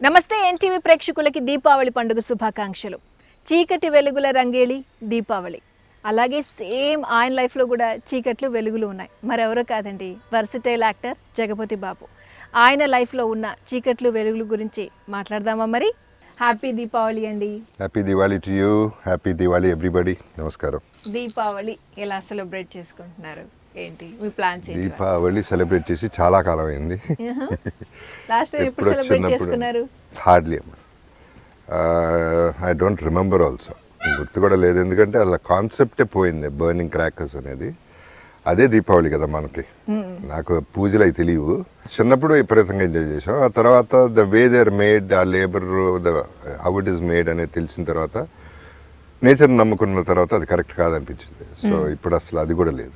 నమస్తే ఎన్టీవీ ప్రేక్షకులకి దీపావళి పండుగ శుభాకాంక్షలు చీకటి వెలుగుల రంగేలి దీపావళి అలాగే సేమ్ ఆయన లైఫ్లో కూడా చీకట్లు వెలుగులు ఉన్నాయి మరెవరో కాదండి వర్సిటైల్ యాక్టర్ జగపతి బాబు ఆయన లైఫ్లో ఉన్న చీకట్లు వెలుగులు గురించి మాట్లాడదామా మరి హ్యాపీ దీపావళి అండి happy Diwali to you happy Diwali everybody నమస్కారం దీపావళి ఎలా సెలబ్రేట్ చేసుకుంటున్నారు ఏంటి మీ ప్లాన్స్ ఏంటి దీపావళి సెలబ్రేట్ చేసి చాలా కాలం అయింది లాస్ట్ ఎప్పుడు సెలబ్రేట్ చేసుకున్నారు hardly I don't remember also గుర్తు కూడా లేదు ఎందుకంటే అలా కాన్సెప్టే పోయింది బర్నింగ్ క్రాకర్స్ అనేది అదే దీపావళి కదా మనకి నాకు పూజలు అవి తెలియవు చిన్నప్పుడు విపరీతంగా ఎంజాయ్ చేసాం ఆ తర్వాత the way they are made a labour the how it is made అనేది తెలిసిన తర్వాత నేచర్ నమ్ముకున్న తర్వాత అది కరెక్ట్ కాదనిపించింది సో ఇప్పుడు అసలు అది కూడా లేదు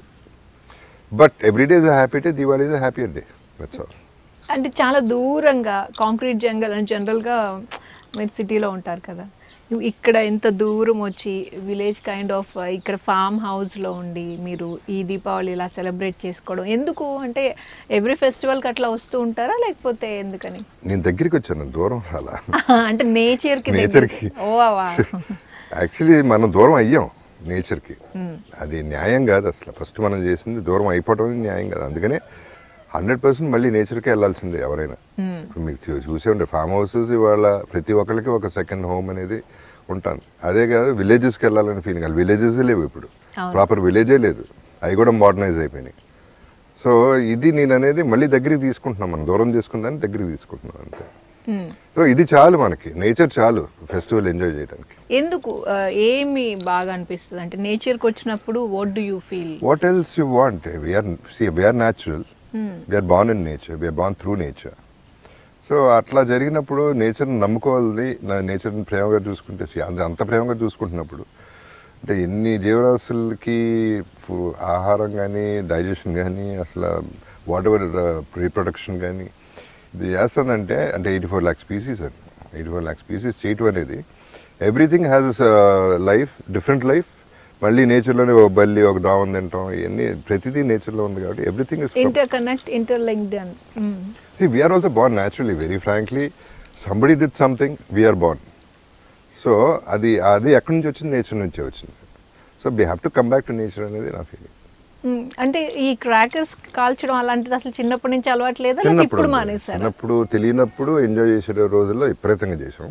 but every day is happy day Diwali is happy day that's all అంటే చాలా దూరంగా కాంక్రీట్ జంగల్ అని జనరల్గా మీరు సిటీలో ఉంటారు కదా నువ్వు ఇక్కడ ఎంత దూరం వచ్చి విలేజ్ కైండ్ ఆఫ్ ఇక్కడ ఫామ్ హౌస్లో ఉండి మీరు ఈ దీపావళి ఇలా సెలబ్రేట్ చేసుకోవడం ఎందుకు అంటే ఎవ్రీ ఫెస్టివల్కి అట్లా వస్తూ ఉంటారా లేకపోతే ఎందుకని నేను దగ్గరికి వచ్చాను దూరం అలా అంటే నేచర్కి Nature కి. ఓ వా యాక్చువల్లీ మనం దూరం అయ్యాం నేచర్కి అది న్యాయం కాదు అసలు ఫస్ట్ మనం చేసింది దూరం అయిపోవడం అనేది న్యాయం కాదు అందుకనే హండ్రెడ్ పర్సెంట్ మళ్ళీ నేచర్కే వెళ్ళాల్సిందే ఎవరైనా ఇప్పుడు మీకు చూ- చూసే ఉంటే ఫామ్ హౌసెస్ ఇవాళ ప్రతి ఒక్కరికి ఒక సెకండ్ హోమ్ అనేది ఉంటాను అదే కాదు విలేజెస్కి వెళ్ళాలని ఫీలింగ్ అది విలేజెస్ లేవు ఇప్పుడు అవును. ప్రాపర్ విలేజే లేదు అవి కూడా మోడర్నైజ్ అయిపోయినాయి సో ఇది నేను అనేది మళ్ళీ దగ్గరికి తీసుకుంటున్నాం మనం దూరం తీసుకుందాన్ని దగ్గరికి తీసుకుంటున్నాం అంతే సో ఇది చాలు మనకి నేచర్ చాలు ఫెస్టివల్ ఎంజాయ్ చేయడానికి ఎందుకు ఆ, ఏమి బాగా అనిపిస్తుంది అంటే నేచర్కి వచ్చినప్పుడు what do you feel what else you want we are see we are natural we are born in nature we are born through nature so అట్లా జరిగినప్పుడు నేచర్ని నమ్ముకోవాలి నా నేచర్ని ప్రేమగా చూసుకుంటే see, అంత అంత ప్రేమగా చూసుకుంటున్నప్పుడు అంటే ఎన్ని జీవరాశులకి ఫు- ఆహారం కానీ డైజెషన్ కానీ అసలు వాట్ ఎవర్ రీప్రొడక్షన్ కానీ ఇది చేస్తుందంటే అంటే ఎయిటీ ఫోర్ ల్యాక్ స్పీసీస్ అండి ఎయిటీ ఫోర్ ల్యాక్ స్పీసీస్ చేయటం అనేది everything has life different life మళ్ళీ నేచర్లోనే ఒక బల్లి ఒక దావం తింటాం ఇవన్నీ ప్రతిదీ నేచర్లో ఉంది కాబట్టి everything is interconnect interlinked అని See, we are also born naturally, very frankly. Somebody did something, we are born. So అది అది ఎక్కడి నుంచి వచ్చింది నేచర్ నుంచే వచ్చింది so we have to come back to nature అనేది నా ఫీలింగ్ మ్మ్. అంటే ఈ క్రాకర్స్ కాల్చడం అలాంటిది అసలు చిన్నప్పటి నుంచి అలవాటు లేదా లేక చిన్నప్పుడు ఇప్పుడు ఉంది. మానేశారు చిన్నప్పుడు తెలియనప్పుడు ఎంజాయ్ చేసే రోజుల్లో విపరీతంగా చేసాం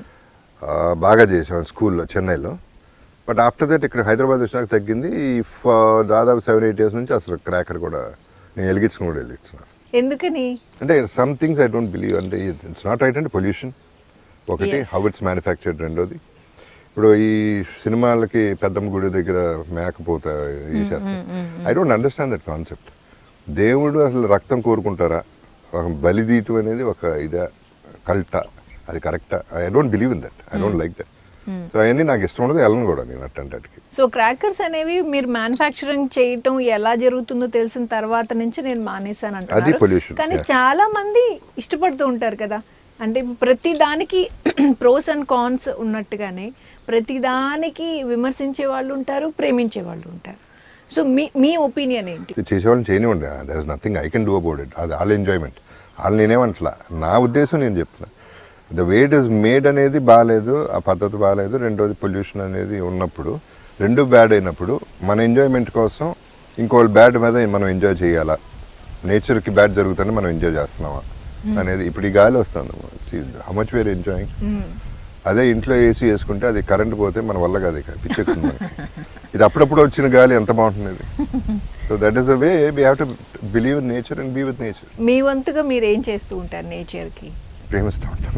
ఆ, బాగా చేసాం స్కూల్లో చెన్నైలో బట్ ఆఫ్టర్ దట్ ఇక్కడ హైదరాబాద్ వచ్చినాక తగ్గింది ఈ ఫ- దాదాపు సెవెన్ ఎయిట్ ఇయర్స్ నుంచి అసలు క్రాకర్ కూడా నేను వెలిగించుకుని కూడా వెలిగించిన ఎందుకని అంటే some things I don't believe అంటే ఇట్స్ నాట్ రైట్ అంటే పొల్యూషన్ ఒకటి Yes. హౌ ఇట్స్ మ్యానుఫ్యాక్చర్డ్ రెండోది ఇప్పుడు ఈ సినిమాలకి పెద్దమ్మ గుడి దగ్గర మేకపోత వేసేస్తారు I don't understand that concept దేవుడు అసలు రక్తం కోరుకుంటారా ఒక బలి తీయటం అనేది ఒక ఇదా కల్టా అది కరెక్టా I don't believe in that I don't like that so అవన్నీ నాకు ఇష్టం ఉండదు వెళ్ళను కూడా నేను అట్టంటాటికి సో క్రాకర్స్ అనేవి మీరు మ్యానుఫ్యాక్చరింగ్ చేయటం ఎలా జరుగుతుందో తెలిసిన తర్వాత నుంచి నేను మానేశాను అది అంటున్నారు pollution, కానీ yeah. చాలా మంది ఇష్టపడుతూ ఉంటారు కదా అంటే ప్రతి దానికి ప్రోస్ అండ్ కాన్స్ ఉన్నట్టుగానే ప్రతి దానికి విమర్శించే వాళ్ళు ఉంటారు ప్రేమించే వాళ్ళు ఉంటారు సో మీ మీ ఒపీనియన్ ఏంటి చేసేవాళ్ళని చేయనివ్వండి there is nothing I can do about it అది వాళ్ళ ఎంజాయ్మెంట్ వాళ్ళు నేనేమంటలా నా ఉద్దేశం నేను చెప్తున్నా ద వేట్ ఇస్ మేడ్ అనేది బాగాలేదు ఆ పద్ధతి బాగాలేదు రెండోది పొల్యూషన్ అనేది ఉన్నప్పుడు రెండు బ్యాడ్ అయినప్పుడు మన ఎంజాయ్మెంట్ కోసం ఇంకోళ్ళ బ్యాడ్ మీద మనం ఎంజాయ్ చేయాలా నేచర్కి బ్యాడ్ జరుగుతుంటే మనం ఎంజాయ్ చేస్తున్నామా అనేది ఇప్పుడు ఈ గాలి వస్తుంది హౌ మచ్ వేర్ ఎంజాయింగ్ అదే ఇంట్లో ఏసీ వేసుకుంటే అది కరెంట్ పోతే మన వల్ల కాదు ఇక పిచ్చెక్కుతుంది మనకి ఇది అప్పుడప్పుడు వచ్చిన గాలి ఎంత బాగుంటుంది so that is the way we have to believe in nature and be with nature మీ వంతుగా మీరు ఏం చేస్తూ ఉంటారు నేచర్కి ప్రేమిస్తూ ఉంటాను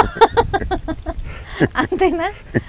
అంతేనా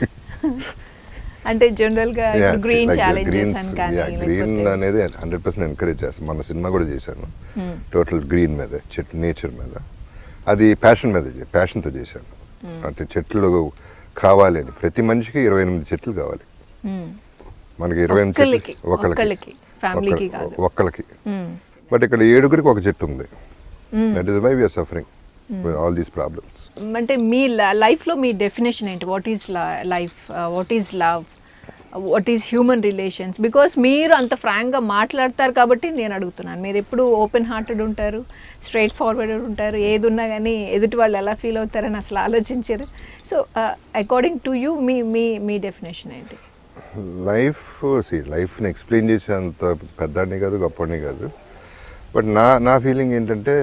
అంటే జనరల్ గా గ్రీన్ ఛాలెంజెస్ అని కానీ గ్రీన్ లేకపోతే అనేది హండ్రెడ్ పర్సెంట్ ఎంకరేజ్ చేస్తాను మన సినిమా కూడా చేశాను Hmm. టోటల్ గ్రీన్ మీద చెట్టు నేచర్ మీద అది ప్యాషన్ మీద ప్యాషన్తో చేశాను అంటే చెట్లు కావాలి అని ప్రతి మనిషికి ఇరవై ఎనిమిది చెట్లు కావాలి మ్మ్. మనకి ఇరవై ఎనిమిది ఒక్కళ్ళకి, చెట్లు ఒక్కళ్ళకి, ఫ్యామిలీకి ఒక్క- కాదు. ఒక్కళ్ళకి మ్మ్. బట్ ఇక్కడ ఏడుగురికి ఒక చెట్టు ఉంది hmm. That is why we're suffering all these problems అంటే మీ లైఫ్ లో మీ డెఫినేషన్ ఏంటి what is life what is love what is human relations because మీరు అంత ఫ్రాంక్గా మాట్లాడతారు కాబట్టి నేను అడుగుతున్నాను మీరు ఎప్పుడు ఓపెన్ హార్టెడ్ ఉంటారు స్ట్రైట్ ఫార్వర్డ్ ఉంటారు ఏది ఉన్నా కానీ ఎదుటి వాళ్ళు ఎలా ఫీల్ అవుతారని అసలు ఆలోచించరు సో అకార్డింగ్ టు యూ మీ మీ మీ డెఫినేషన్ ఏంటి లైఫ్ సి లైఫ్ని ఎక్స్ప్లెయిన్ చేసేంత పెద్దని కాదు గొప్పని కాదు బట్ నా నా ఫీలింగ్ ఏంటంటే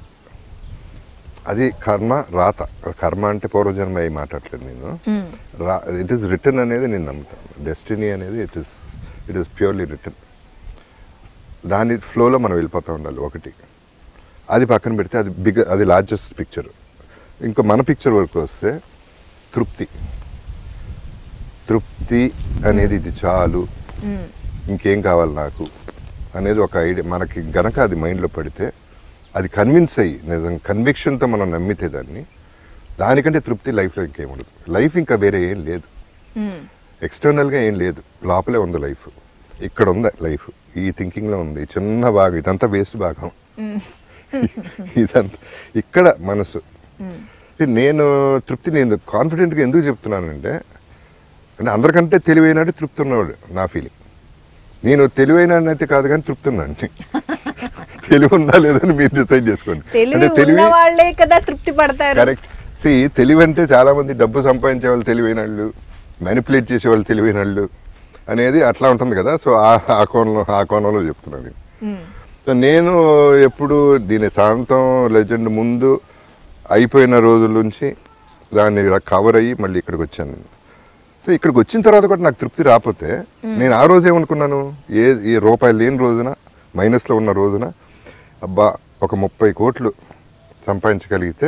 అది కర్మ రాత కర్మ అంటే పూర్వజన్మ అయి మాట్లాడలేదు నేను రా ఇట్ ఈస్ రిటర్న్ అనేది నేను నమ్ముతాను డెస్టినీ అనేది it is it is purely return దాని ఫ్లోలో మనం వెళ్ళిపోతూ ఉండాలి ఒకటి అది పక్కన పెడితే అది బిగ్ అది లార్జెస్ట్ పిక్చర్ ఇంకా మన పిక్చర్ వరకు వస్తే తృప్తి తృప్తి అనేది ఇది చాలు ఇంకేం కావాలి నాకు అనేది ఒక ఐడియా మనకి గనక అది మైండ్లో పడితే అది కన్విన్స్ అయ్యి నిజం కన్విక్షన్తో మనం నమ్మితే దాన్ని దానికంటే తృప్తి లైఫ్లో ఇంకేం ఉండదు లైఫ్ ఇంకా వేరే ఏం లేదు ఎక్స్టర్నల్గా ఏం లేదు లోపలే ఉంది లైఫ్ ఇక్కడ ఉంది లైఫ్ ఈ థింకింగ్లో ఉంది చిన్న భాగం ఇదంతా వేస్ట్ భాగం ఇదంతా ఇక్కడ మనసు నేను తృప్తి నేను కాన్ఫిడెంట్గా ఎందుకు చెప్తున్నానంటే అంటే అందరికంటే తెలివైనట్టు తృప్తి ఉన్నవాడు నా ఫీలింగ్ నేను తెలివైన అయితే కాదు కానీ తృప్తి ఉన్నాను తెలివి ఉందా లేదని మీరు డిసైడ్ చేసుకోండి తెలివి ఉన్న వాళ్ళే కదా తృప్తి పడతారు కరెక్ట్ సి తెలివి అంటే చాలా మంది డబ్బు సంపాదించే వాళ్ళు తెలివైన వాళ్ళు మ్యానిపులేట్ చేసే వాళ్ళు తెలివైన వాళ్ళు అనేది అట్లా ఉంటుంది కదా సో ఆ ఆ కోణంలో ఆ కోణంలో చెప్తున్నాను నేను. మ్మ్. సో నేను ఎప్పుడు దీని శాంతం లెజెండ్ ముందు అయిపోయిన రోజుల నుంచి దాన్ని ఇలా కవర్ అయ్యి మళ్ళీ ఇక్కడికి వచ్చాను నేను సో ఇక్కడికి వచ్చిన తర్వాత కూడా నాకు తృప్తి రాకపోతే నేను ఆ రోజు ఏమనుకున్నాను ఏ ఏ రూపాయలు లేని రోజున మైనస్లో ఉన్న రోజున అబ్బా ఒక ముప్పై కోట్లు సంపాదించగలిగితే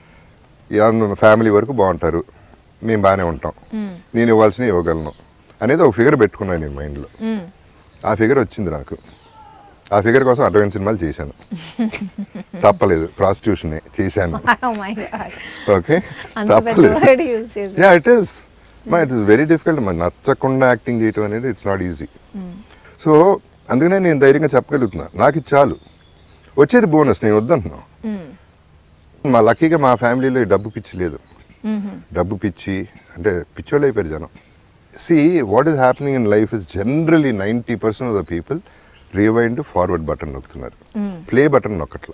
ఫ్యామిలీ వరకు బాగుంటారు మేము బాగానే ఉంటాం మ్మ్. నేను ఇవ్వాల్సినవి ఇవ్వగలను అనేది ఒక ఫిగర్ పెట్టుకున్నాను నేను మైండ్లో మ్మ్. ఆ ఫిగర్ వచ్చింది నాకు ఆ ఫిగర్ కోసం అడ్వాన్స్ సినిమాలు చేశాను తప్పలేదు ప్రాస్టిట్యూషన్ చేశాను Oh my God. ఓకే అంత పెద్ద తప్పలేదు వర్డ్ యూజ్ చేసి యా ఇట్ ఈస్ మా ఇట్ ఇస్ వెరీ డిఫికల్ట్ మరి నచ్చకుండా యాక్టింగ్ చేయటం అనేది ఇట్స్ నాట్ ఈజీ సో అందుకనే నేను ధైర్యంగా చెప్పగలుగుతున్నా నాకు ఇది చాలు వచ్చేది బోనస్ నేను వద్దంటున్నాను మా లక్కీగా మా ఫ్యామిలీలో ఈ డబ్బు పిచ్చి లేదు డబ్బు పిచ్చి అంటే పిచ్చోళ్ళు అయిపోయారు జనం see what is happening in life is generally ninety percent of the people rewind forward button నొక్కుతున్నారు ప్లే బటన్ నొక్కట్ల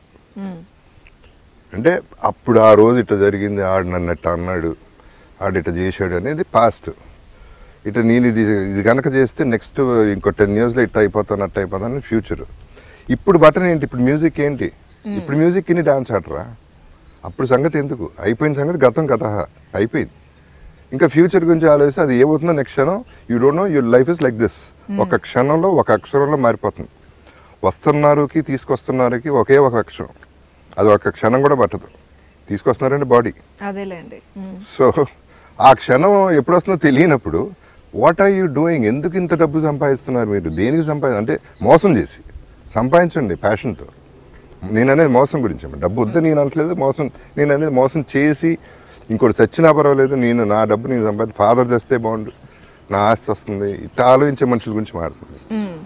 అంటే అప్పుడు ఆ రోజు ఇట్లా జరిగింది ఆడు నన్ను అట్ట అన్నాడు ఆడు ఇట్లా చేశాడు అనేది పాస్ట్ ఇట్లా నేను ఇది ఇది కనుక చేస్తే నెక్స్ట్ ఇంకో టెన్ ఇయర్స్లో ఇట్లా అయిపోతాను అట్ట అయిపోతాను ఫ్యూచర్ ఇప్పుడు బటన్ ఏంటి ఇప్పుడు మ్యూజిక్ ఏంటి ఇప్పుడు మ్యూజిక్ ఇన్ని డాన్స్ ఆడరా అప్పుడు సంగతి ఎందుకు అయిపోయిన సంగతి గతం కథ అయిపోయింది ఇంకా ఫ్యూచర్ గురించి ఆలోచిస్తే అది ఏమవుతుందో నెక్స్ట్ క్షణం you don't know your life is like this ఒక క్షణంలో ఒక అక్షరంలో మారిపోతుంది వస్తున్నారుకి తీసుకొస్తున్నారుకి ఒకే ఒక అక్షరం అది ఒక క్షణం కూడా పట్టదు తీసుకొస్తున్నారంటే బాడీ అదేలేండి మ్మ్. సో ఆ క్షణం ఎప్పుడు వస్తుందో తెలియనప్పుడు వాట్ ఆర్ యూ డూయింగ్ ఎందుకు ఇంత డబ్బు సంపాదిస్తున్నారు మీరు దేనికి సంపాది అంటే మోసం చేసి సంపాదించండి ప్యాషన్తో నేను అనేది మోసం గురించి అమ్మ. డబ్బు వద్దని నేను అనట్లేదు మోసం నేను అనేది మోసం చేసి ఇంకోటి చచ్చినా పర్వాలేదు నేను నా డబ్బు నేను సంపాది ఫాదర్ చేస్తే బాగుండు నా ఆస్తి వస్తుంది ఇట్లా ఆలోచించే మనుషుల గురించి మారుతుంది మ్మ్.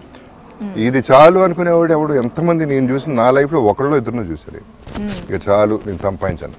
ఇది చాలు అనుకునేవాడు ఎవడు ఎంతమంది నేను చూసిన నా లైఫ్లో ఒకరిలో ఇద్దరు చూసారు ఇక చాలు నేను సంపాదించాను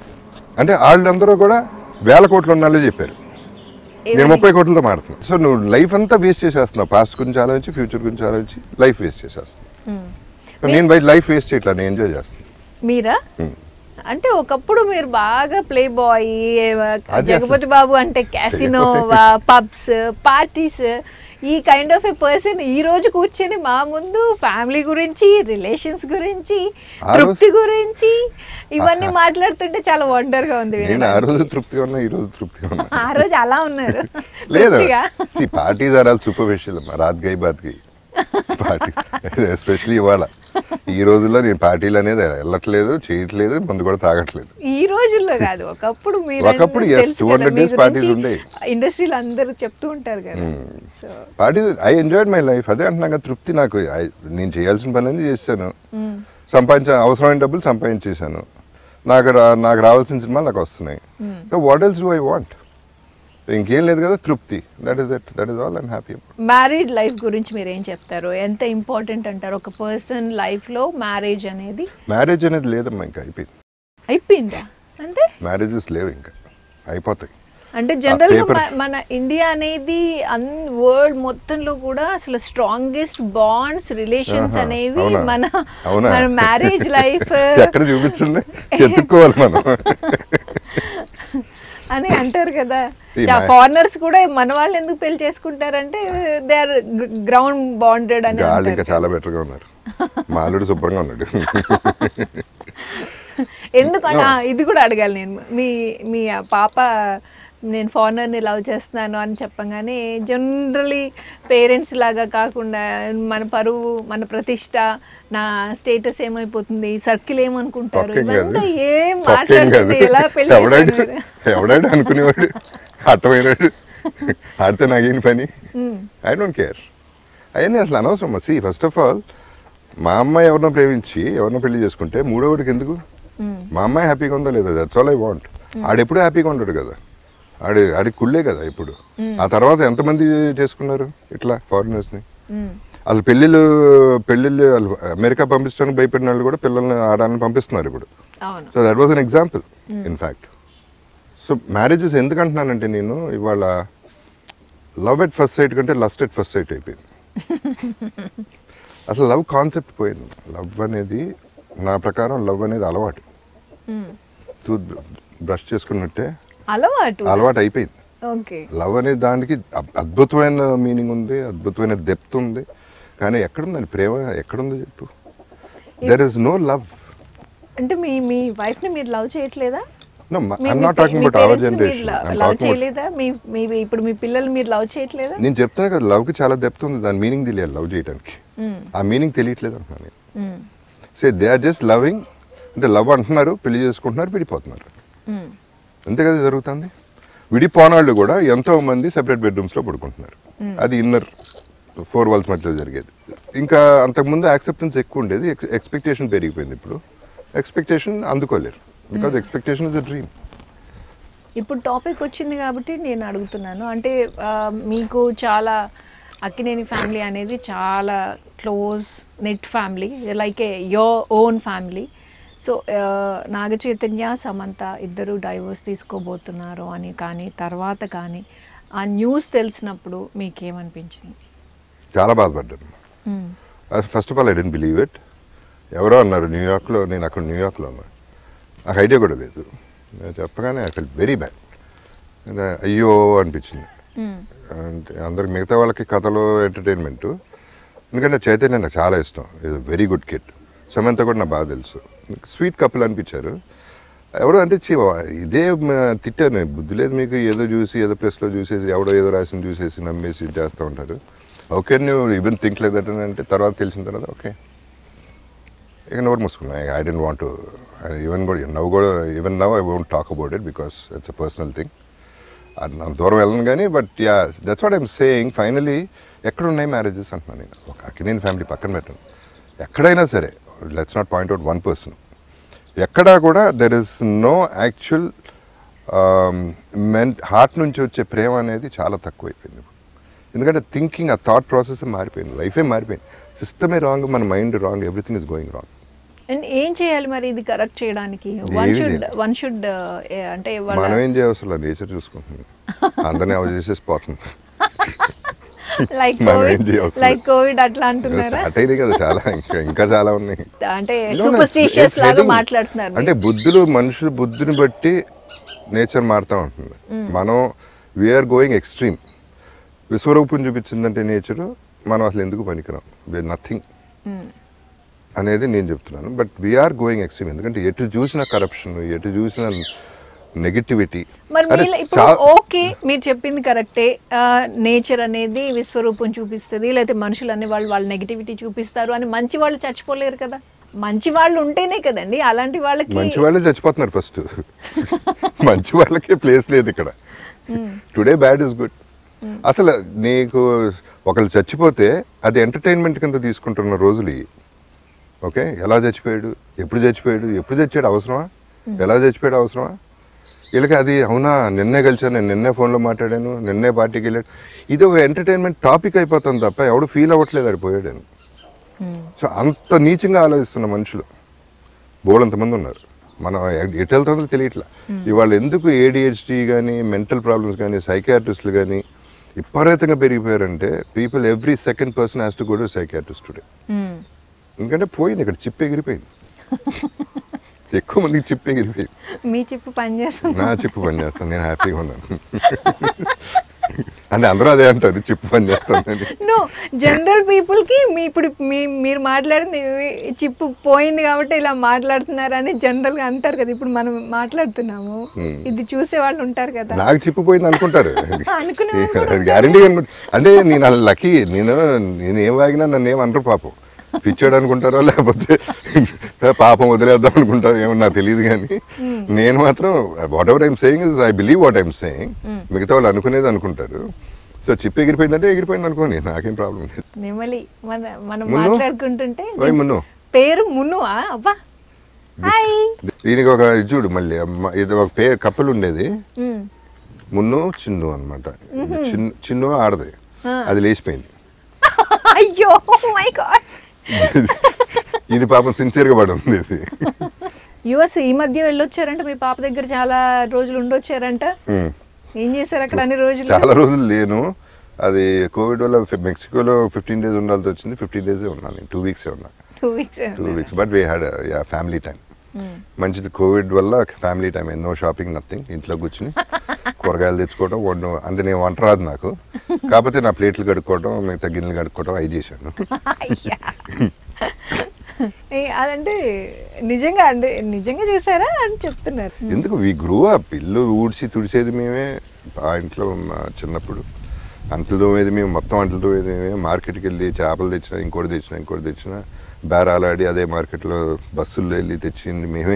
అంటే వాళ్ళందరూ కూడా వేల కోట్లు ఉన్న వాళ్ళే చెప్పారు నేను ముప్పై కోట్లతో మాడుతున్నాను సో నువ్వు లైఫ్ అంతా వేస్ట్ చేసేస్తున్నావు పాస్ట్ గురించి ఆలోచించి ఫ్యూచర్ గురించి ఆలోచించి లైఫ్ వేస్ట్ చేసేస్తున్నావు మ్మ్. సో నేను బయట లైఫ్ వేస్ట్ చేయట్లా నేను ఎంజాయ్ చేస్తాను మీరా మ్మ్. అంటే ఒకప్పుడు మీరు బాగా ప్లే బాయ్ అది జగపతి బాబు అంటే క్యాసినో పబ్స్ పార్టీస్ ఈ కైండ్ ఆఫ్ ఏ పర్సన్ ఈ రోజు కూర్చొని మా ముందు ఫ్యామిలీ గురించి రిలేషన్స్ గురించి ఆ రోజు- తృప్తి గురించి ఇవన్నీ మాట్లాడుతుంటే చాలా వండర్ గా ఉంది నేను ఆ వినడానికి. రోజు తృప్తిగా ఉన్నా ఈ రోజు తృప్తిగా ఉన్నా ఆ రోజు అలా ఉన్నారు లేదు తృప్తిగా. పార్టీస్ ఆర్ ఆల్ సూపర్ఫిషియల్ రాత్ గై బాత్ గై పార్టీ ఎస్పెషలీ ఇవాళ ఈ రోజుల్లో నేను పార్టీలు అనేది వెళ్ళట్లేదు చేయట్లేదు మందు కూడా తాగట్లేదు ఈ రోజుల్లో కాదు ఒకప్పుడు మీరు ఒకప్పుడు yes, 200 days parties ఉండేవి. ఇండస్ట్రీలో అందరూ చెప్తూ ఉంటారు కదా so party I enjoyed my life అదే అంటున్నాక తృప్తి నాకు I- నేను చేయాల్సిన పని అన్ని చేశాను సంపాదించ అవసరమైన డబ్బులు సంపాదించేశాను నాకు రా నాకు రావాల్సిన సినిమాలు నాకు వస్తున్నాయి so what else do I want ఇంకేం లేదు కదా తృప్తి that is that that is all I'm happy married life గురించి మీరు ఏం చెప్తారు ఎంత ఇంపార్టెంట్ అంటారు ఒక పర్సన్ లైఫ్ లో మ్యారేజ్ అనేది మ్యారేజ్ అనేది లేదమ్మా ఇంకా అయిపోయింది అయిపోయిందా అంటే మ్యారేజెస్ లేవు ఇంకా అయిపోతాయి అంటే జనరల్ గా paper- మ- మన ఇండియా అనేది అన్ వరల్డ్ మొత్తంలో కూడా అసలు స్ట్రాంగెస్ట్ బాండ్స్ రిలేషన్స్ ఆహా, అనేవి అవునా? మన అవునా? మన మ్యారేజ్ లైఫ్ ఎక్కడ చూపించండి ఎత్తుక్కోవాలి మనం అని అంటారు కదా ఈ మా- ఫారినర్స్ కూడా మన వాళ్ళు ఎందుకు పెళ్లి చేసుకుంటారంటే దే ఆర్ గ్రౌండ్ బాండెడ్ అని వాళ్ళు ఇంకా అంటారు చాలా బెటర్గా ఉన్నారు మా అల్లుడు శుభ్రంగా ఉన్నాడు ఎందుకంటే ఆ, ఇది కూడా అడగాలి నేను మీ మీ ఆ పాప నేను ఫారినర్ని లవ్ చేస్తున్నాను అని చెప్పగానే జనరలీ పేరెంట్స్ లాగా కాకుండా మన పరువు మన ప్రతిష్ట నా స్టేటస్ ఏమైపోతుంది సర్కిల్ ఏమనుకుంటారు తొక్కేం కాదు ఇవంతా ఏం తొక్కేం కాదు మాట్లాడుతుంది ఎలా పెళ్లి ఎవడాడు చేశారు మీరు? ఎవడాడు అనుకునేవాడు అర్థమైనాడు ఆడితే నాకేం పని ఐ డోంట్ కేర్ అవన్నీ అసలు అనవసరం సి ఫస్ట్ ఆఫ్ ఆల్ మా అమ్మాయి ఎవరినో ప్రేమించి ఎవరినో పెళ్లి చేసుకుంటే మూడోవాడికి ఎందుకు మా అమ్మాయి హ్యాపీగా ఉందో లేదా దట్స్ ఆల్ ఐ వాంట్ ఆడెప్పుడు హ్యాపీగా ఉండడు కదా ఆడి ఆడి కుళ్ళే కదా ఇప్పుడు ఆ తర్వాత ఎంతమంది చేసుకున్నారు ఇట్లా ఫారినర్స్ని మ్మ్. అసలు పెళ్ళిళ్ళు పెళ్ళిళ్ళు వాళ్ళు అమెరికా పంపించడానికి భయపడిన వాళ్ళు కూడా పిల్లల్ని ఆడాలని పంపిస్తున్నారు ఇప్పుడు అవును so that was an example in fact so marriages ఎందుకు అంటున్నానంటే నేను ఇవాళ లవ్ ఎట్ ఫస్ట్ సైట్ కంటే లస్ట్ ఎట్ ఫస్ట్ సైట్ అయిపోయింది అసలు లవ్ కాన్సెప్ట్ పోయింది లవ్ అనేది నా ప్రకారం లవ్ అనేది అలవాటు మ్మ్. టూత్ బ్రష్ చేసుకున్నట్టే అలవాటు అలవాటు అయిపోయింది ఓకే లవ్ అనే దానికి అద్- అద్భుతమైన మీనింగ్ ఉంది అద్భుతమైన డెప్త్ ఉంది కానీ ఎక్కడుందండి ప్రేమ ఎక్కడుంది చెప్పు దెర్ ఇస్ నో లవ్ అంటే మీ మీ వైఫ్ ని మీరు లవ్ చేయట్లేదా No, మీ- I'm మీ not పే- talking మీ about our parents ని మీరు generation. Love- I'm love talking about చేయలేదా మీ మీ ఇప్పుడు మీ పిల్లలు మీరు లవ్ చేయట్లేదా నేను చెప్తున్నా కదా లవ్ కి చాలా డెప్త్ ఉంది దాని మీనింగ్ తెలియాలి లవ్ చేయడానికి మ్మ్. ఆ మీనింగ్ తెలియట్లేదు అంటున్నాను నేను hmm. Say they are just loving అంటే లవ్ అంటున్నారు పెళ్లి చేసుకుంటున్నారు విడిపోతున్నారు మ్మ్. అంతే కదా జరుగుతుంది విడిపోనాళ్ళు కూడా ఎంతో మంది సెపరేట్ బెడ్రూమ్స్లో పడుకుంటున్నారు అది ఇన్నర్ ఫోర్ వాల్స్ మధ్యలో జరిగేది ఇంకా అంతకుముందు యాక్సెప్టెన్స్ ఎక్కువ ఉండేది ఎక్స్పెక్టేషన్ పెరిగిపోయింది ఇప్పుడు ఎక్స్పెక్టేషన్ అందుకోలేరు because expectation is a dream ఇప్పుడు టాపిక్ వచ్చింది కాబట్టి నేను అడుగుతున్నాను అంటే ఆ, మీకు చాలా అక్కినేని ఫ్యామిలీ అనేది చాలా close net family like a your own family so Naga Chaitanya Samantha ఇద్దరు డైవోర్స్ తీసుకోబోతున్నారు అని కానీ తర్వాత కానీ ఆ న్యూస్ తెలిసినప్పుడు మీకేమనిపించింది చాలా బాధపడ్డాను hmm. First of all I don't believe it ఎవరో అన్నారు న్యూయార్క్లో నేను అక్కడ న్యూయార్క్లో ఉన్నా నాకు ఐడియా కూడా లేదు నేను చెప్పగానే ఐ ఫెల్ వెరీ బ్యాడ్ అయ్యో అనిపించింది మ్మ్. అంటే అందరికి మిగతా వాళ్ళకి కథలో ఎంటర్టైన్మెంట్ ఎందుకంటే చైతన్య నాకు చాలా ఇష్టం ఇది వెరీ గుడ్ కిడ్ సమంత కూడా నాకు బాగా తెలుసు స్వీట్ కప్పులు అనిపించారు ఎవడో అంటే చి ఇదే మ- తిట్టాను బుద్ధి లేదు మీకు ఏదో చూసి ఏదో ప్రెస్లో చూసేసి ఎవడో ఏదో రాసింది చూసేసి నమ్మేసి ఇది చేస్తూ ఉంటారు ఓకే నువ్వు ఈవెన్ థింక్ లేదట అంటే తర్వాత తెలిసిన తర్వాత ఓకే ఇక నోరు మూసుకున్నా ఐ డెంట్ వాంట్ ఈవెన్ కూడా నవ్వు కూడా even now I won't talk about it because it's a personal thing అది అంత దూరం వెళ్ళను కానీ but yeah that's what I'm saying finally ఎక్కడ ఉన్నాయి మ్యారేజెస్ అంటున్నాను నేను ఒక అక్కినేని ఫ్యామిలీ పక్కన పెట్టను ఎక్కడైనా సరే let's not point out one person ఎక్కడా కూడా there is no actual men heart నుంచి వచ్చే ప్రేమ అనేది చాలా తక్కువైపోయింది ఇప్పుడు. ఎందుకంటే థింకింగ్ ఆ థాట్ ప్రాసెస్ మారిపోయింది లైఫే మారిపోయింది సిస్టమే రాంగ్ మన mind wrong everything is going wrong and ఏం చేయాలి మరి ఇది కరెక్ట్ చేయడానికి వన్ ఏమీ షుడ్ లేదు. వన్ షుడ్ అంటే వాళ్ళ మనం ఏం చేయవసరం నేచర్ చూసుకుంటుంది అందరినీ అవ చేసేసి పోతుంది లైక్ మనం ఏం కోవిడ్ చేయవసరం లైక్ కోవిడ్ అట్లా అంటున్నారా స్టార్ట్ అయినాయి కదా చాలా ఇంకా ఇంకా చాలా ఉన్నాయి అంటే No, no, సూపర్స్టిషియస్ it's లాగా heading. మాట్లాడుతున్నారు అంటే బుద్ధులు మనుషుల బుద్ధిని బట్టి నేచర్ మారుతూ ఉంటుంది మనం వీఆర్ గోయింగ్ ఎక్స్ట్రీమ్ విశ్వరూపం చూపించిందంటే నేచర్ మనం అసలు ఎందుకు పనికిరాం వి నథింగ్ మ్మ్. అనేది నేను చెప్తున్నాను బట్ వీఆర్ గోయింగ్ ఎక్స్ట్రీమ్ ఎందుకంటే ఎటు చూసిన కరప్షన్ ఎటు చూసిన నెగిటివిటీ మరి మీలో ఇప్పుడు ఓకే మీరు చెప్పింది కరెక్టే నేచర్ అనేది విశ్వరూపం చూపిస్తుంది లేకపోతే మనుషులు అనే వాళ్ళు వాళ్ళ నెగిటివిటీ చూపిస్తారు అని మంచి వాళ్ళు చచ్చిపోలేరు కదా మంచి వాళ్ళు ఉంటేనే కదండి అలాంటి వాళ్ళకి మంచి వాళ్ళే చచ్చిపోతున్నారు ఫస్ట్ మంచి వాళ్ళకే ప్లేస్ లేదు ఇక్కడ టుడే బ్యాడ్ ఇస్ గుడ్ అసలు నీకు ఒకళ్ళు చచ్చిపోతే అది ఎంటర్టైన్మెంట్ కింద తీసుకుంటున్న రోజులు ఇవి ఓకే ఎలా చచ్చిపోయాడు ఎప్పుడు చచ్చిపోయాడు ఎప్పుడు చచ్చాడు అవసరమా ఎలా చచ్చిపోయాడు అవసరమా వీళ్ళకి అది అవునా నిన్నే కలిసాను నేను నిన్నే ఫోన్లో మాట్లాడాను నిన్నే పార్టీకి వెళ్ళాడు ఇది ఒక ఎంటర్టైన్మెంట్ టాపిక్ అయిపోతుంది తప్ప ఎవడు ఫీల్ అవ్వట్లేదు అది పోయాడని మ్మ్. సో అంత నీచంగా ఆలోచిస్తున్న మనుషులు బోడంతమంది ఉన్నారు మనం ఎ- ఎటు వెళ్తుందో తెలియట్లా ఇవాళ ఎందుకు ఏడిహెచ్డి కానీ మెంటల్ ప్రాబ్లమ్స్ కానీ సైకాట్రిస్టులు కానీ విపరీతంగా పెరిగిపోయారంటే people every second person has to go to psychiatrist today hmm. ఎందుకంటే పోయింది ఇక్కడ చిప్ ఎగిరిపోయింది ఎక్కువ మందికి చిప్ ఎగిరిపోయింది మీ చిప్పు పనిచేస్తుంది నా చిప్పు పని చేస్తాను నేను హ్యాపీగా ఉన్నాను అంటే అందరూ అదే అంటారు చిప్పు పని చేస్తానని నో జనరల్ పీపుల్ కి మీ ఇప్పుడు మీ మీరు మాట్లాడింది చిప్పు పోయింది కాబట్టి ఇలా మాట్లాడుతున్నారని జనరల్ గా అంటారు కదా ఇప్పుడు మనం మాట్లాడుతున్నాము Hmm. ఇది చూసే వాళ్ళు ఉంటారు కదా నాకు చిప్పు పోయింది అనుకుంటారు అనుకునే వాళ్ళు కూడా ఉంటారు. గ్యారంటీ అంటే నేను అలా లక్కీ నేను నేను ఏం వాగినా నన్ను ఏం అనరు పాపం పిచ్చాడు అనుకుంటారో లేకపోతే పాపం వదిలేద్దాం అనుకుంటారో ఏమో నాకు తెలియదు కానీ నేను మాత్రం whatever I'm saying is I believe what I'm saying మిగతా వాళ్ళు అనుకునేది అనుకుంటారు సో చిప్ ఎగిరిపోయిందంటే ఎగిరిపోయింది అనుకోని నాకేం ప్రాబ్లం లేదు నెమలి మన మనం మున్ను? మాట్లాడుకుంటుంటే వై మున్ను పేరు మున్నువా అబ్బా హాయ్ దీనికి ఒక ఇది చూడు మళ్ళీ అమ్మ- ఇది ఒక పేరు కప్పలు ఉండేది మ్మ్. మున్ను చిన్ను అనమాట చిన్ను చిన్ను ఆడది అది లేచిపోయింది అయ్యో మై గాడ్ ఇది పాపం సిన్సియర్గా పడి ఉంది ఇది యుఎస్ ఈ మధ్య వెళ్ళొచ్చారంట మీ పాప దగ్గర చాలా రోజులు ఉండొచ్చారంట ఉమ్. ఏం చేశారు అక్కడ అన్ని రోజులు చాలా రోజులు లేను అది కోవిడ్ వల్ల ఫి- మెక్సికోలో ఫిఫ్టీన్ డేస్ ఉండాల్సి వచ్చింది ఫిఫ్టీన్ డేసే ఉన్నాను నేను టూ వీక్సే ఉన్నా two weeks two weeks but we had family time మంచిది కోవిడ్ వల్ల family time no shopping nothing ఇంట్లో కూర్చుని కూరగాయలు తెచ్చుకోవడం వండు అంటే నేను వంట రాదు నాకు కాకపోతే నా ప్లేట్లు కడుక్కోవడం మిగతా గిన్నెలు కడుక్కోవడం అవి చేశాను అయ్యా. ఏ, అదంటే నిజంగా అంటే నిజంగా చేశారా అని చెప్తున్నారు ఎందుకు వీ గ్రూ అప్ ఇల్లు ఊడ్చి తుడిచేది మేమే ఆ ఇంట్లో మా చిన్నప్పుడు అంట్లు తోమేది మేము మొత్తం అంట్లు తోమేది మేమే మార్కెట్కి వెళ్ళి చేపలు తెచ్చినా ఇంకోటి తెచ్చినా ఇంకోటి తెచ్చినా బేరాలాడి అదే మార్కెట్లో బస్సుల్లో వెళ్ళి తెచ్చింది మేమే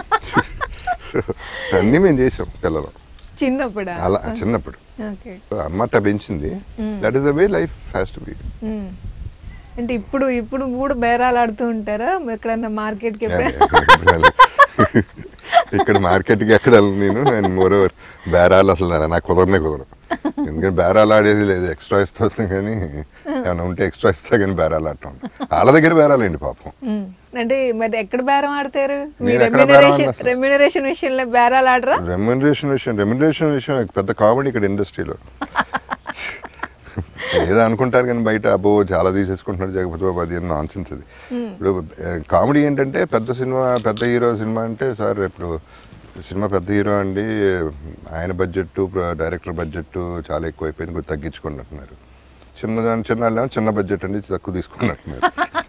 అన్నీ మేము చేసాం పిల్లలు చిన్నప్పుడా అలా చిన్నప్పుడు ఓకే అమ్మట పెంచింది that is the way life has to be అంటే ఇప్పుడు ఇప్పుడు కూడా బేరాలు ఆడుతూ ఉంటారా ఎక్కడన్నా మార్కెట్కి ఎప్పుడైనా ఇక్కడ మార్కెట్కి ఎక్కడ వెళ్ళను నేను నేను మోర్ ఓవర్ బేరాలు అసలు నా- నాకు కుదరనే కుదరదు ఎందుకంటే బేరాలు ఆడేది లేదు ఎక్స్ట్రా ఇస్తా వస్తాం కానీ ఏమైనా ఉంటే ఎక్స్ట్రా ఇస్తా కానీ బేరాలు ఆడటం వాళ్ళ దగ్గర బేరాలండి పాపం మ్మ్. అంటే మరి ఎక్కడ బేరం ఆడతారు మీ నేను ఎక్కడ బేరం రెమ్యూనరేషన్ ఆడను అసలు. రెమ్యూనరేషన్ విషయంలో బేరాలు ఆడరా రెమ్యునరేషన్ విషయం రెమ్యునరేషన్ విషయం పెద్ద కామెడీ ఇక్కడ ఇండస్ట్రీలో ఏదో అనుకుంటారు కానీ బయట అబ్బో చాలా తీసేసుకుంటున్నారు జగపతి బాబు అది నాన్ సెన్స్ అది ఇప్పుడు కామెడీ ఏంటంటే పెద్ద సినిమా పెద్ద హీరో సినిమా అంటే సార్ ఇప్పుడు సినిమా పెద్ద హీరో అండి ఆయన బడ్జెట్ డైరెక్టర్ బడ్జెట్ చాలా ఎక్కువ అయిపోయింది కొంచెం తగ్గించుకోండి అంటున్నారు చిన్న చిన్న వాళ్ళేమో చిన్న బడ్జెట్ అండి తక్కువ తీసుకున్నట్టున్నారు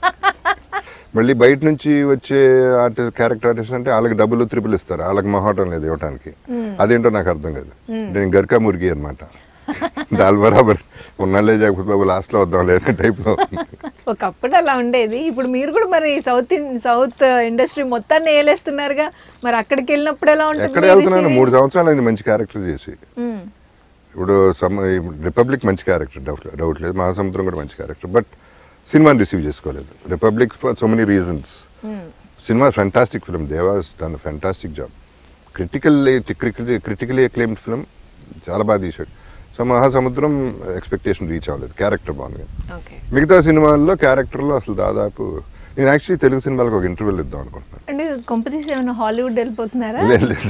మళ్ళీ బయట నుంచి వచ్చే ఆర్ట్ క్యారెక్టర్ ఆర్టిస్ట్ అంటే వాళ్ళకి డబ్బులు త్రిపుల్ ఇస్తారు వాళ్ళకి మొహటం లేదు ఇవ్వడానికి అదేంటో నాకు అర్థం కాదు నేను గర్కా మురిగి అనమాట దాల్ బరాబర్ ఉన్నాళ్ళే జగపతి బాబు లాస్ట్లో వద్దాం లేదా టైప్లో ఒకప్పుడు అలా ఉండేది ఇప్పుడు మీరు కూడా మరి సౌత్ ఇన్- సౌత్ ఇండస్ట్రీ మొత్తాన్ని ఏలేస్తున్నారుగా మరి అక్కడికి వెళ్ళినప్పుడు ఎలా ఉంటుంది ఎక్కడ మీ వెళ్తున్నాను receiving? మూడు సంవత్సరాలు అయింది మంచి క్యారెక్టర్ చేసి మ్మ్. ఇప్పుడు సమ్ రిపబ్లిక్ మంచి క్యారెక్టర్ డౌట్ డౌట్ లేదు మహాసముద్రం కూడా మంచి క్యారెక్టర్ బట్ సినిమాని రిసీవ్ చేసుకోలేదు Republic for so many reasons మ్మ్. సినిమా fantastic film Deva's done fantastic job critically critically acclaimed film చాలా బాగా తీశాడు సో మహాసముద్రం ఎక్స్పెక్టేషన్ రీచ్ అవ్వలేదు క్యారెక్టర్ బాగుంది ఓకే మిగతా సినిమాల్లో క్యారెక్టర్లో అసలు దాదాపు నేను యాక్చువల్లీ తెలుగు సినిమాలకు ఒక ఇంటర్వ్యూలు ఇద్దాం అనుకుంటున్నాను అంటే కంపెనీస్ ఏమైనా హాలీవుడ్ వెళ్ళిపోతున్నారా లేదు లేదు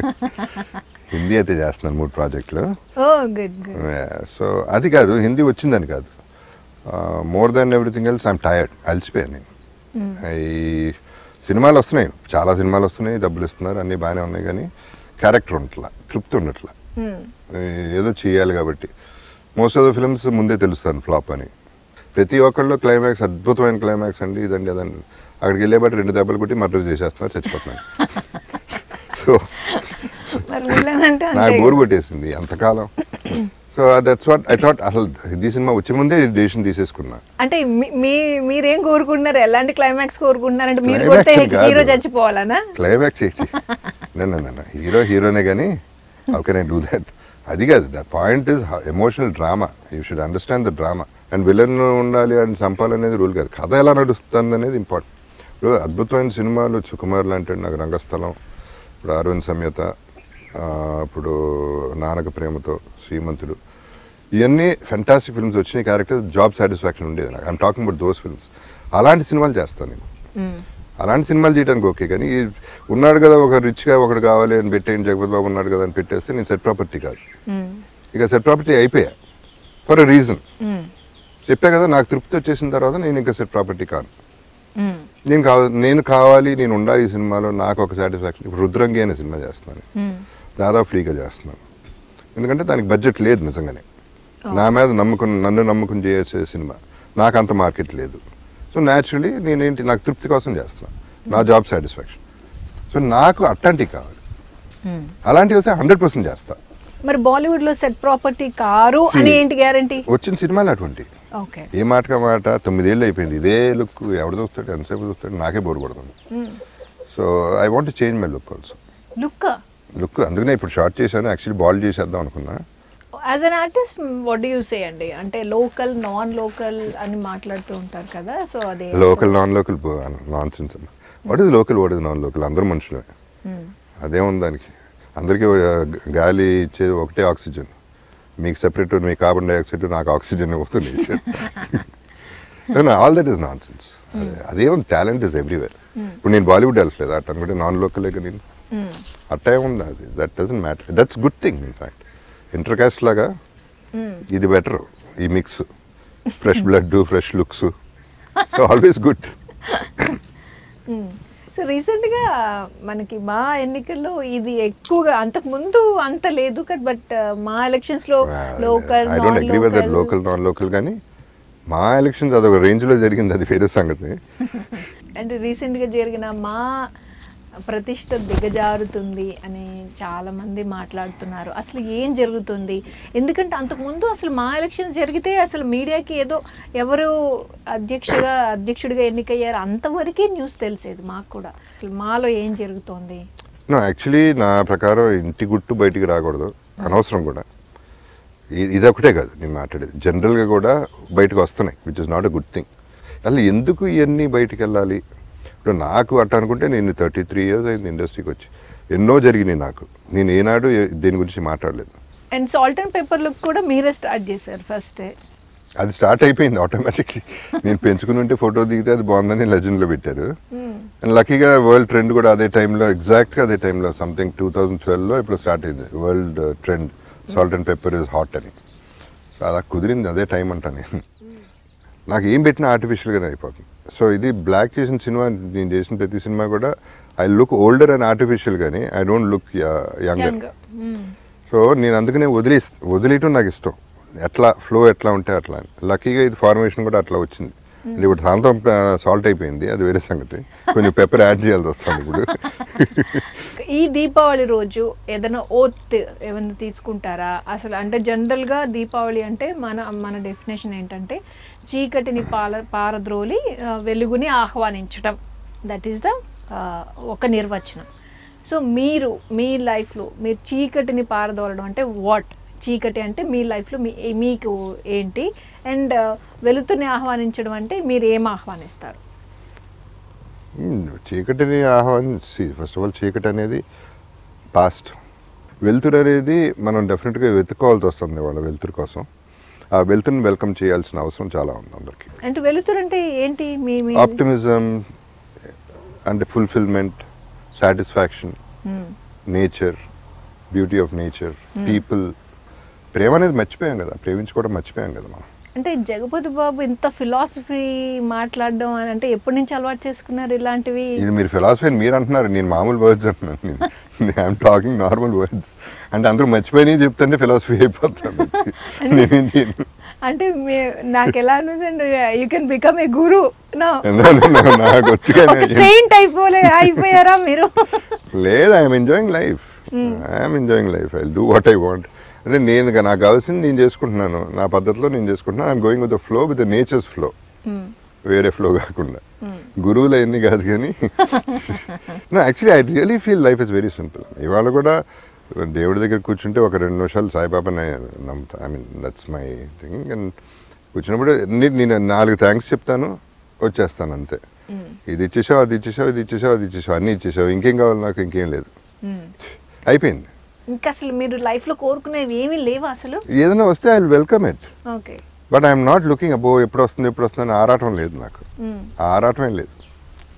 హిందీ అయితే చేస్తున్నాను మూడు ప్రాజెక్టులు ఓ గుడ్ గుడ్ సో అది కాదు హిందీ వచ్చిందని కాదు more than everything else I'm tired అలసిపోయాను నేను ఈ సినిమాలు వస్తున్నాయి చాలా సినిమాలు వస్తున్నాయి డబ్బులు ఇస్తున్నారు అన్నీ బాగానే ఉన్నాయి కానీ క్యారెక్టర్ ఉండట్లా తృప్తి ఉండట్లా ఈ ఏదో చేయాలి కాబట్టి మోస్ట్ ఆఫ్ ద ఫిల్మ్స్ ముందే తెలుస్తాను ఫ్లాప్ అని ప్రతి ఒక్కళ్ళు క్లైమాక్స్ అద్భుతమైన క్లైమాక్స్ అండి ఇదండి అదండి అక్కడికి వెళ్ళే బట్టి రెండు దెబ్బలు కొట్టి మర్డర్ చేసేస్తున్నారు చచ్చిపోతున్నాను సో మరి వీళ్ళనంటే నాకు అంతే బోర్ కొట్టేసింది అంతకాలం so that's what I thought అసలు హిందీ సినిమా వచ్చే ముందే డెసిషన్ తీసేసుకున్నా అంటే మీ- మీ మీరేం కోరుకుంటున్నారు ఎలాంటి క్లైమాక్స్ కోరుకుంటున్నారు అంటే మీరు Climax కొడితే అని కాదు. హీరో చచ్చిపోవాలనా క్లైమాక్స్ చేసి నన్ను హీరో హీరోనే కానీ how can I do that అది కాదు the point is emotional drama you should understand the drama and villain ఉండాలి అని చంపాలనేది రూల్ కాదు కథ ఎలా నడుస్తుంది అనేది ఇంపార్టెంట్ ఇప్పుడు అద్భుతమైన సినిమాలు సుకుమార్ లాంటి నాకు రంగస్థలం ఇప్పుడు అరవింద్ సమేత ఆ, ఇప్పుడు నానక ప్రేమతో శ్రీమంతుడు ఇవన్నీ ఫెంటాస్టిక్ ఫిల్మ్స్ వచ్చిన క్యారెక్టర్ జాబ్ సాటిస్ఫాక్షన్ ఉండేది నాకు I'm talking about those films అలాంటి సినిమాలు చేస్తాను నేను అలాంటి సినిమాలు చేయడానికి ఓకే కానీ ఈ ఉన్నాడు కదా ఒక రిచ్గా ఒకడు కావాలి అని పెట్టేయండి జగపతి బాబు ఉన్నాడు కదా అని పెట్టేస్తే నేను సెట్ ప్రాపర్టీ కాదు మ్మ్. ఇక సెట్ ప్రాపర్టీ అయిపోయా ఫర్ అ రీజన్ మ్మ్. చెప్పా కదా నాకు తృప్తి వచ్చేసిన తర్వాత నేను ఇంకా సెట్ ప్రాపర్టీ కాను మ్మ్. నేను కావ నేను కావాలి నేను ఉండాలి ఈ సినిమాలో నాకు ఒక సాటిస్ఫాక్షన్ ఇప్పుడు రుద్రంగి అనే సినిమా చేస్తున్నాను మ్మ్. దాదాపు ఫ్రీగా చేస్తున్నాను ఎందుకంటే దానికి బడ్జెట్ లేదు నిజంగానే నా మీద నమ్ముకుని నన్ను నమ్ముకుని చేసే సినిమా నాకు అంత మార్కెట్ లేదు సో న్యాచురలీ నేనేంటి నాకు తృప్తి కోసం చేస్తున్నాను నా జాబ్ సాటిస్ఫాక్షన్ సో నాకు అట్లాంటివి కావాలి మ్మ్. అలాంటివి వస్తే హండ్రెడ్ పర్సెంట్ చేస్తా మరి బాలీవుడ్ లో సెట్ ప్రాపర్టీ కారు See. అని ఏంటి గ్యారంటీ వచ్చిన సినిమాలు అటువంటి ఓకే ఏ మాటగా మాట తొమ్మిదేళ్ళు అయిపోయింది ఇదే లుక్ ఎవడు చూస్తాడు ఎంతసేపు చూస్తాడు నాకే బోర్ కొడుతుంది so I want change my look also look look అందుకనే ఇప్పుడు షార్ట్ చేశాను యాక్చువల్లీ బాల్ చేసేద్దాం అనుకున్నా as an artist what you say అండి అంటే లోకల్ నాన్ లోకల్ అని మాట్లాడుతూ ఉంటారు కదా సో అదే local non local nonsense what is local what is non local అందరూ మనుషులే మ్మ్. అదేముంది దానికి అందరికీ ఆ, గ- గాలి ఇచ్చేది ఒకటే ఆక్సిజన్ మీకు సెపరేట్ మీ కార్బన్ డైఆక్సైడ్ నాకు ఆక్సిజన్ అవుతుంది all that is nonsense అదేముంది టాలెంట్ ఇస్ ఎవ్రీవేర్ ఇప్పుడు నేను బాలీవుడ్ వెళ్ళట్లేదు అట్ అనుకుంటే నాన్ లోకలే నేను మ్మ్. అట్టా ఉంది అది that doesn't matter that's good thing in fact intercaste లాగా మ్మ్. ఇది బెటర్ ఈ mix fresh blood fresh looks so always good so రీసెంట్గా మనకి మా ఎన్నికల్లో ఇది ఎక్కువగా అంతకు ముందు అంత లేదు బట్ మా ఎలక్షన్స్ లో local I don't agree with local non local కానీ మా ఎలక్షన్స్ అదొక రేంజ్లో జరిగింది అది వేరే సంగతి అంటే రీసెంట్గా జరిగిన మా ప్రతిష్ట దిగజారుతుంది అని చాలా మంది మాట్లాడుతున్నారు అసలు ఏం జరుగుతుంది ఎందుకంటే అంతకుముందు అసలు మా ఎలక్షన్ జరిగితే అసలు మీడియాకి ఏదో ఎవరు అధ్యక్షుగా అధ్యక్షుడిగా ఎన్నికయ్యారు అంతవరకే న్యూస్ తెలిసేది మాకు కూడా అసలు మాలో ఏం జరుగుతోంది నో యాక్చువల్లీ నా ప్రకారం ఇంటి గుట్టు బయటికి రాకూడదు అనవసరం కూడా ఇ- ఇదొకటే కాదు నేను మాట్లాడేది జనరల్గా కూడా బయటకు వస్తున్నాయి which is not a good thing అసలు ఎందుకు ఇవన్నీ బయటికి వెళ్ళాలి ఇప్పుడు నాకు అట్ట అనుకుంటే నేను థర్టీ త్రీ ఇయర్స్ అయింది ఇండస్ట్రీకి వచ్చి ఎన్నో జరిగినాయి నాకు నేను ఏనాడు ఏ- దేని గురించి మాట్లాడలేదు and salt and pepper look కూడా మీరే స్టార్ట్ చేశారు ఫస్ట్ అది స్టార్ట్ అయిపోయింది ఆటోమేటిక్లీ నేను పెంచుకుని ఉంటే ఫోటో దిగితే అది బాగుందని లెజెండ్లో పెట్టారు అండ్ లక్కీగా వరల్డ్ ట్రెండ్ కూడా అదే టైంలో ఎగ్జాక్ట్గా అదే టైంలో సంథింగ్ టూ థౌజండ్ ట్వెల్వ్లో ఇప్పుడు స్టార్ట్ అయింది world trend salt and pepper is hot అని సో అలా కుదిరింది అదే టైం అంటా నేను నాకు ఏం పెట్టినా ఆర్టిఫిషియల్గానే అయిపోతుంది సో ఇది బ్లాక్ చేసిన సినిమా నేను చేసిన ప్రతి సినిమా కూడా I look older and artificial కానీ I don't look younger so నేను అందుకనే వదిలే వదిలేయటం నాకు ఇష్టం ఎట్లా ఫ్లో ఎట్లా ఉంటే అట్లా అని లక్కీగా ఇది ఫార్మేషన్ కూడా అట్లా వచ్చింది ఇప్పుడు సాంతం సాల్ట్ అయిపోయింది అది వేరే సంగతి కొంచెం పెప్పర్ యాడ్ చేయాల్సి వస్తుంది ఇప్పుడు ఈ దీపావళి రోజు ఏదైనా ఓత్ ఏమైనా తీసుకుంటారా అసలు అంటే జనరల్గా దీపావళి అంటే మన మన డెఫినేషన్ ఏంటంటే చీకటిని పాల పారద్రోలి ఆ, వెలుగుని ఆహ్వానించటం దట్ ఈస్ ద ఒక నిర్వచనం సో మీరు మీ లైఫ్లో మీరు చీకటిని పారదోలడం అంటే వాట్ చీకటి అంటే మీ లైఫ్లో మీ మీకు ఏంటి అండ్ వెలుతుని ఆహ్వానించడం అంటే మీరు ఏం ఆహ్వానిస్తారు మ్మ్. చీకటిని ఆహ్వానించి ఫస్ట్ ఆఫ్ ఆల్ చీకటి అనేది పాస్ట్ వెలుతురు అనేది మనం డెఫినెట్గా వెతుక్కోవాల్సి వస్తుంది వాళ్ళ వెలుతురు కోసం ఆ వెలుతురుని వెల్కమ్ చేయాల్సిన అవసరం చాలా ఉంది అందరికీ అంటే వెలుతురు అంటే ఏంటి మీ మీ ఆప్టిమిజం అంటే ఫుల్ఫిల్మెంట్ సాటిస్ఫాక్షన్ మ్మ్. Nature beauty of nature people ప్రేమ అనేది మర్చిపోయాం కదా ప్రేమించుకోవడం మర్చిపోయాం కదా మనం అంటే జగపతి బాబు ఇంత ఫిలాసఫీ మాట్లాడడం అని అంటే ఎప్పటి నుంచి అలవాటు చేసుకున్నారు ఇలాంటివి ఇది మీరు ఫిలాసఫీ అని మీరు అంటున్నారు నేను మామూలు వర్డ్స్ అంటున్నాను ఐఎమ్ టాకింగ్ నార్మల్ వర్డ్స్ అంటే అందరూ మర్చిపోయినాయి చెప్తుంటే ఫిలాసఫీ అయిపోతాను నేనేం చేయను అంటే మీ- నాకు ఎలా అనిపిస్తుంది you can become a guru no No, no, no, నాకు ఒత్తిగానే సెయింట్ అయిపోలే అయిపోయారా మీరు లేదు I'm enjoying life I'm enjoying life I do what I want అంటే నేను ఇక నాకు కావాల్సింది నేను చేసుకుంటున్నాను నా పద్ధతిలో నేను చేసుకుంటున్నాను I'm going with the flow with the nature's flow మ్మ్. వేరే ఫ్లో కాకుండా గురువులు అవన్నీ కాదు కానీ no actually I really feel life is very simple ఇవాళ కూడా దేవుడి దగ్గర కూర్చుంటే ఒక రెండు నిమిషాలు సాయిబాబాని నమ్ముతా I mean that's my thing and కూర్చున్నప్పుడు నే- నేను నాలుగు థ్యాంక్స్ చెప్తాను వచ్చేస్తాను అంతే మ్మ్. ఇది ఇచ్చేసావు అది ఇచ్చేసావు ఇది ఇచ్చేసావు అది ఇచ్చేసావు అన్నీ ఇచ్చేసావు ఇంకేం కావాలి నాకు ఇంకేం లేదు మ్మ్. అయిపోయింది ఇంకా అసలు మీరు లైఫ్ లో కోరుకునేవి ఏమీ లేవా అసలు ఏదైనా వస్తే I will welcome it okay but I'm not looking about ఎప్పుడు వస్తుంది ఎప్పుడు వస్తుంది అని ఆరాటం లేదు నాకు మ్మ్. ఆ ఆరాటమే లేదు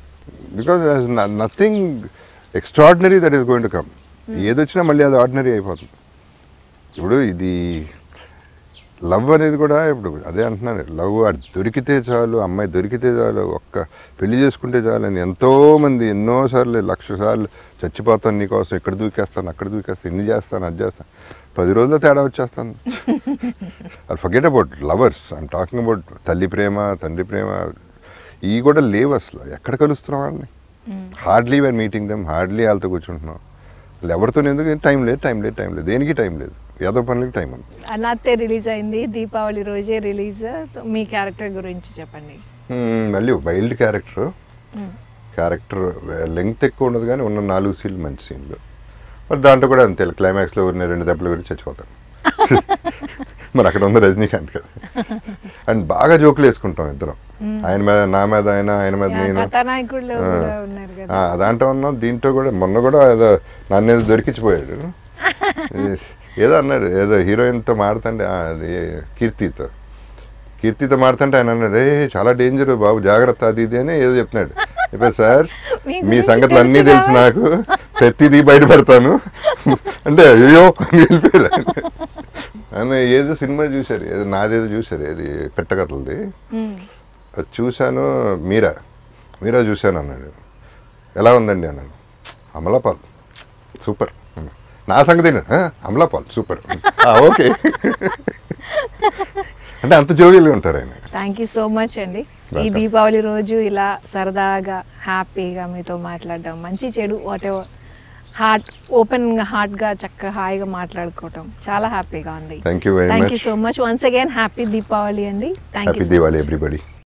because nothing extraordinary that is going to come ఏది వచ్చినా మళ్ళీ అది ఆర్డినరీ అయిపోతుంది ఇప్పుడు ఇది లవ్ అనేది కూడా ఇప్పుడు అదే అంటున్నాను లవ్ అది దొరికితే చాలు అమ్మాయి దొరికితే చాలు ఒక్క పెళ్లి చేసుకుంటే చాలు అని ఎంతోమంది ఎన్నోసార్లు లక్ష సార్లు చచ్చిపోతాను నీకోసం ఇక్కడ దూకేస్తాను అక్కడ దూకేస్తాను ఇన్ని చేస్తాను అది చేస్తాను పది రోజుల్లో తేడా వచ్చేస్తాను అది forget about lovers I'm talking about తల్లి ప్రేమ తండ్రి ప్రేమ ఇవి కూడా లేవు అసలు ఎక్కడ కలుస్తున్నాం వాళ్ళని hardly we're meeting them hardly వాళ్ళతో కూర్చుంటున్నాం వాళ్ళు ఎవరితో ఎందుకు టైం లేదు టైం లేదు టైం లేదు దేనికి టైం లేదు ఏదో పనులకి టైం ఉంది అనాథే రిలీజ్ అయింది దీపావళి రోజే రిలీజ్ సో మీ క్యారెక్టర్ గురించి చెప్పండి మ్మ్, మళ్ళీ wild character hmm. Character length ఎక్కువ ఉండదు కానీ ఉన్న నాలుగు సీన్లు మంచి సీన్లు మరి దాంట్లో కూడా అంతే క్లైమాక్స్లో ఉన్న రెండు దెబ్బలు గురించి చచ్చిపోతాను మరి అక్కడ ఉంది రజనీకాంత్ కదా అండ్ బాగా జోకులు వేసుకుంటాం ఇద్దరం ఆయన మీద నా మీద ఆయన ఆయన మీద యా, నేను కథానాయకుళ్ళు ఆ. కూడా ఉన్నారు కదా ఆ, దాంట్లో ఉన్నాం దీంట్లో కూడా మొన్న కూడా ఏదో నన్ను ఏదో దొరికించిపోయాడు ఏదో అన్నాడు ఏదో హీరోయిన్తో మాడుతుంటే ఆ, అది కీర్తితో కీర్తితో మాడుతుంటే ఆయన అన్నాడు ఏ చాలా డేంజర్ బాబు జాగ్రత్త అది ఇది అని ఏదో చెప్తున్నాడు చెప్పారు సార్ మీ మీ గురించి సంగతులు అన్నీ తెలుసు తెలుసు నాకు ప్రతిదీ బయటపడతాను అంటే అయ్యో అని వెళ్ళిపోయాడు ఆయన ఏదో సినిమా చూశారు ఏదో నాదేదో చూశారు ఏది పెట్టకథలది మ్మ్. అది చూశాను మీరా మీరా చూశాను అన్నాడు ఎలా ఉందండి అన్నాను అమలాపాల్ సూపర్ అన్నా. నా సంగతి ఏంటి? "ఆ, అమలాపాల్ సూపర్ "ఆ, ఓకే అంటే అంత జోవియల్గా ఉంటారు ఆయన థ్యాంక్ యూ సో మచ్ అండి ఈ Welcome. దీపావళి రోజు ఇలా సరదాగా హ్యాపీగా మీతో మాట్లాడడం మంచి చెడు వాట్ ఎవర్ హార్ట్ ఓపెన్ హార్ట్గా చక్కగా హాయిగా మాట్లాడుకోవటం చాలా హ్యాపీగా ఉంది thank you very thank you much so much once again happy Deepavali అండి thank happy you Diwali everybody